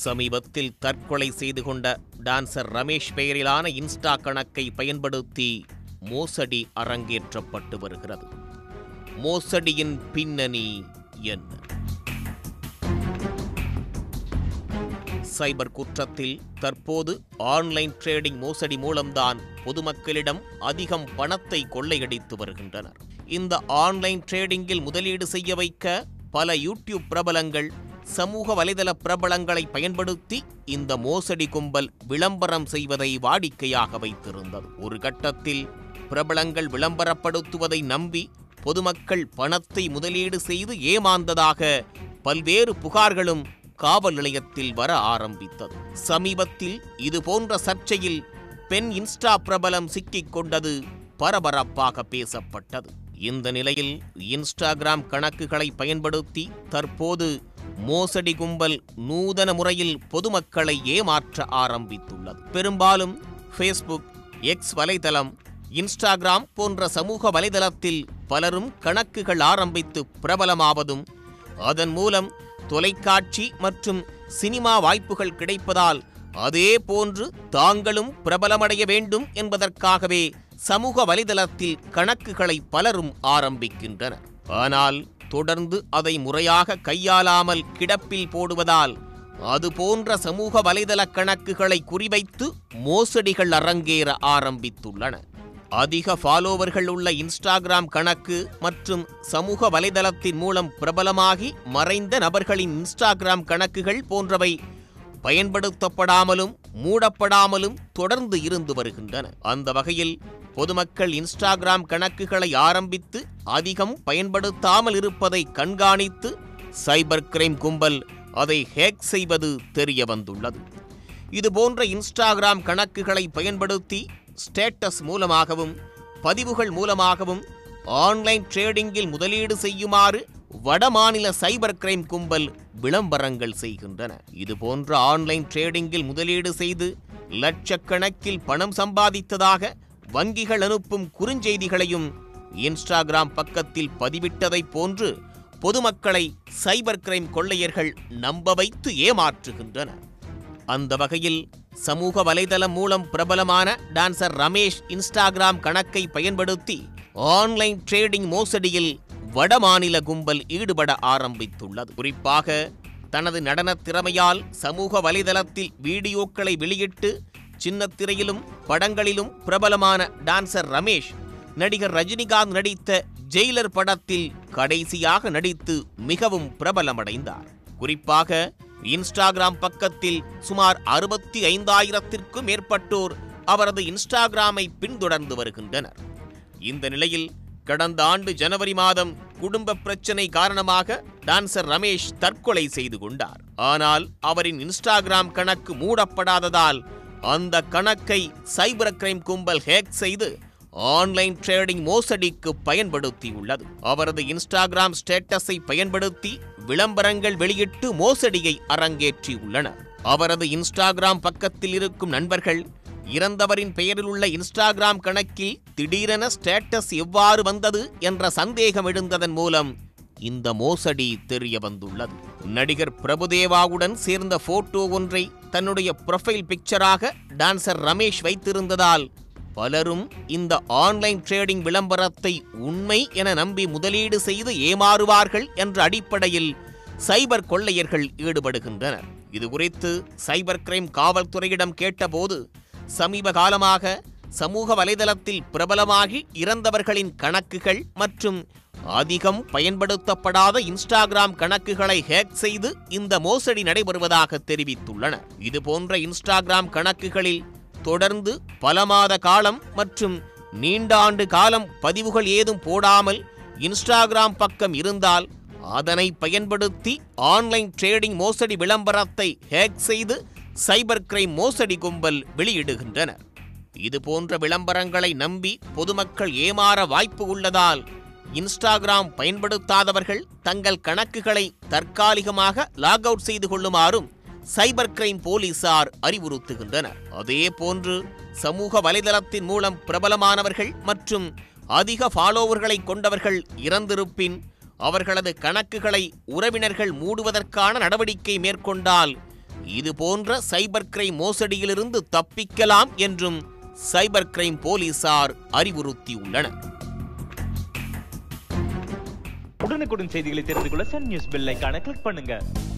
சமீபத்தில் தற்கொலை செய்து கொண்ட டான்சர் ரமேஷ் பெயரிலான இன்ஸ்டா கணக்கை பயன்படுத்தி மோசடி அரங்கேற்றப்பட்டு வருகிறது மோசடியின் பின்னணி என்ன சைபர் குற்றத்தில் தற்போது ஆன்லைன் ட்ரேடிங் மோசடி மூலம்தான் பொதுமக்களிடம் அதிகம் பணத்தை கொள்ளையடித்து வருகின்றனர் இந்த ஆன்லைன் ட்ரேடிங்கில் முதலீடு செய்ய வைக்க பல யூடியூப் பிரபலங்கள் சமூக வலைதள பிரபலங்களை பயன்படுத்தி இந்த மோசடி கும்பல் விளம்பரம் செய்வதை வாடிக்கையாக வைத்திருந்தது ஒரு கட்டத்தில் பிரபலங்கள் விளம்பரப்படுத்துவதை நம்பி பொதுமக்கள் பணத்தை முதலீடு செய்து ஏமாந்ததாக பல்வேறு புகார்களும் காவல் நிலையத்தில் வர ஆரம்பித்தது சமீபத்தில் இது போன்ற சர்ச்சையில் பெண் இன்ஸ்டா பிரபலம் சிக்கிக் கொண்டது பரபரப்பாக பேசப்பட்டது இந்த நிலையில் இன்ஸ்டாகிராம் கணக்குகளை பயன்படுத்தி தற்போது மோசடி கும்பல் நூதன முறையில் பொதுமக்களை ஏமாற்ற ஆரம்பித்துள்ளது பெரும்பாலும் ஃபேஸ்புக் எக்ஸ் வலைதளம் இன்ஸ்டாகிராம் போன்ற சமூக வலைதளத்தில் பலரும் கணக்குகள் ஆரம்பித்து பிரபலமாவதும் அதன் மூலம் தொலைக்காட்சி மற்றும் சினிமா வாய்ப்புகள் கிடைப்பதால் அதே போன்று தாங்களும் பிரபலமடைய வேண்டும் என்பதற்காகவே சமூக வலைதளத்தில் கணக்குகளை பலரும் ஆரம்பிக்கின்றனர் ஆனால் தொடர்ந்து அதை முறையாக கையாளாமல் கிடப்பில் போடுவதால் அது போன்ற சமூக வலைதள கணக்குகளை குறிவைத்து மோசடிகள் அரங்கேற ஆரம்பித்துள்ளன அதிக ஃபாலோவர்கள் உள்ள இன்ஸ்டாகிராம் கணக்கு மற்றும் சமூக வலைதளத்தின் மூலம் பிரபலமாகி மறைந்த நபர்களின் இன்ஸ்டாகிராம் கணக்குகள் போன்றவை பயன்படுத்தப்படாமலும் மூடப்படாமலும் தொடர்ந்து இருந்து வருகின்றன அந்த வகையில் பொதுமக்கள் இன்ஸ்டாகிராம் கணக்குகளை ஆரம்பித்து அதிகம் பயன்படுத்தாமல் இருப்பதை கண்காணித்து சைபர் கிரைம் கும்பல் அதை ஹேக் செய்வது தெரிய வந்துள்ளது இதுபோன்ற இன்ஸ்டாகிராம் கணக்குகளை பயன்படுத்தி ஸ்டேட்டஸ் மூலமாகவும் பதிவுகள் மூலமாகவும் ஆன்லைன் ட்ரேடிங்கில் முதலீடு செய்யுமாறு வடமாநில சைபர் கிரைம் கும்பல் விளம்பரங்கள் செய்கின்றன இதுபோன்ற ஆன்லைன் ட்ரேடிங்கில் முதலீடு செய்து லட்சக்கணக்கில் பணம் சம்பாதித்ததாக வங்கிகள் அனுப்பும் குறுஞ்செய்திகளையும் இன்ஸ்டாகிராம் பக்கத்தில் பதிவிட்டதைப் போன்று பொதுமக்களை சைபர் கிரைம் கொள்ளையர்கள் நம்ப வைத்து ஏமாற்றுகின்றனர் அந்த வகையில் சமூக வலைதளம் மூலம் பிரபலமான டான்சர் ரமேஷ் இன்ஸ்டாகிராம் கணக்கை பயன்படுத்தி ஆன்லைன் ட்ரேடிங் மோசடியில் வடமாநில கும்பல் ஈடுபட ஆரம்பித்துள்ளது குறிப்பாக தனது நடனத் திறமையால் சமூக வலைதளத்தில் வீடியோக்களை வெளியிட்டு சின்னத் திரையிலும் படங்களிலும் பிரபலமான டான்சர் ரமேஷ் நடிகர் ரஜினிகாந்த் நடித்த ஜெயிலர் படத்தில் கடைசியாக நடித்து மிகவும் பிரபலமடைந்தார் குறிப்பாக இன்ஸ்டாகிராம் பக்கத்தில் சுமார் அறுபத்தி ஐந்தாயிரத்திற்கும் மேற்பட்டோர் அவரது இன்ஸ்டாகிராமை பின்தொடர்ந்து வருகின்றனர் இந்த நிலையில் கடந்த ஆண்டு ஜனவரி மாதம் குடும்ப பிரச்சனை காரணமாக டான்சர் ரமேஷ் தற்கொலை செய்து கொண்டார் ஆனால் அவரின் இன்ஸ்டாகிராம் கணக்கு மூடப்படாததால் அந்த கணக்கை சைபர் கிரைம் கும்பல் ஹேக் செய்து ஆன்லைன் ட்ரேடிங் மோசடிக்கு பயன்படுத்தியுள்ளது அவரது இன்ஸ்டாகிராம் ஸ்டேட்டஸை பயன்படுத்தி விளம்பரங்கள் வெளியிட்டு மோசடியை அரங்கேற்றியுள்ளனர் அவரது இன்ஸ்டாகிராம் பக்கத்தில் இருக்கும் நண்பர்கள் இறந்தவரின் பெயரில் உள்ள இன்ஸ்டாகிராம் கணக்கில் திடீரென ஸ்டேட்டஸ் எவ்வாறு வந்தது என்ற சந்தேகம் எழுந்ததன் மூலம் இந்த மோசடி தெரிய வந்துள்ளது நடிகர் பிரபுதேவாவுடன் சேர்ந்த போட்டோ ஒன்றை தன்னுடைய ப்ரொஃபைல் பிக்சராக டான்சர் ரமேஷ் வைத்திருந்ததால் பலரும் இந்த ஆன்லைன் ட்ரேடிங் விளம்பரத்தை உண்மை என நம்பி முதலீடு செய்து ஏமாறுவார்கள் என்ற அடிப்படையில் சைபர் கொள்ளையர்கள் ஈடுபடுகின்றனர் இது குறித்து சைபர் கிரைம் காவல்துறையிடம் கேட்டபோது சமீப காலமாக சமூக வலைதளத்தில் பிரபலமாகி இறந்தவர்களின் கணக்குகள் மற்றும் அதிகம் பயன்படுத்தப்படாத இன்ஸ்டாகிராம் கணக்குகளை ஹேக் செய்து இந்த மோசடி நடைபெறுவதாக தெரிவித்துள்ளனர் இதுபோன்ற இன்ஸ்டாகிராம் கணக்குகளில் தொடர்ந்து பல மாத காலம் மற்றும் நீண்ட ஆண்டு காலம் பதிவுகள் ஏதும் போடாமல் இன்ஸ்டாகிராம் பக்கம் இருந்தால் அதனை பயன்படுத்தி ஆன்லைன் ட்ரேடிங் மோசடி விளம்பரத்தை ஹேக் செய்து சைபர் கிரைம் மோசடி கும்பல் வெளியிடுகின்றனர் இது போன்ற விளம்பரங்களை நம்பி பொதுமக்கள் ஏமாற வாய்ப்பு உள்ளதால் இன்ஸ்டாகிராம் பயன்படுத்தாதவர்கள் தங்கள் கணக்குகளை தற்காலிகமாக லாக் அவுட் செய்து கொள்ளுமாறும் சைபர் கிரைம் போலீசார் அறிவுறுத்துகின்றனர் அதே போன்று சமூக வலைதளத்தின் மூலம் பிரபலமானவர்கள் மற்றும் அதிக ஃபாலோவர்களை கொண்டவர்கள் இறந்திருப்பின் அவர்களது கணக்குகளை உறவினர்கள் மூடுவதற்கான நடவடிக்கை மேற்கொண்டால் இது போன்ற சைபர் கிரைம் மோசடியிலிருந்து தப்பிக்கலாம் என்றும் சைபர் கிரைம் போலீசார் அறிவுறுத்தியுள்ளனர் உடனுக்குடன் செய்திகளை தெரிந்து கொள்ள சன் நியூஸ் பெல் ஐகானை கிளிக் பண்ணுங்க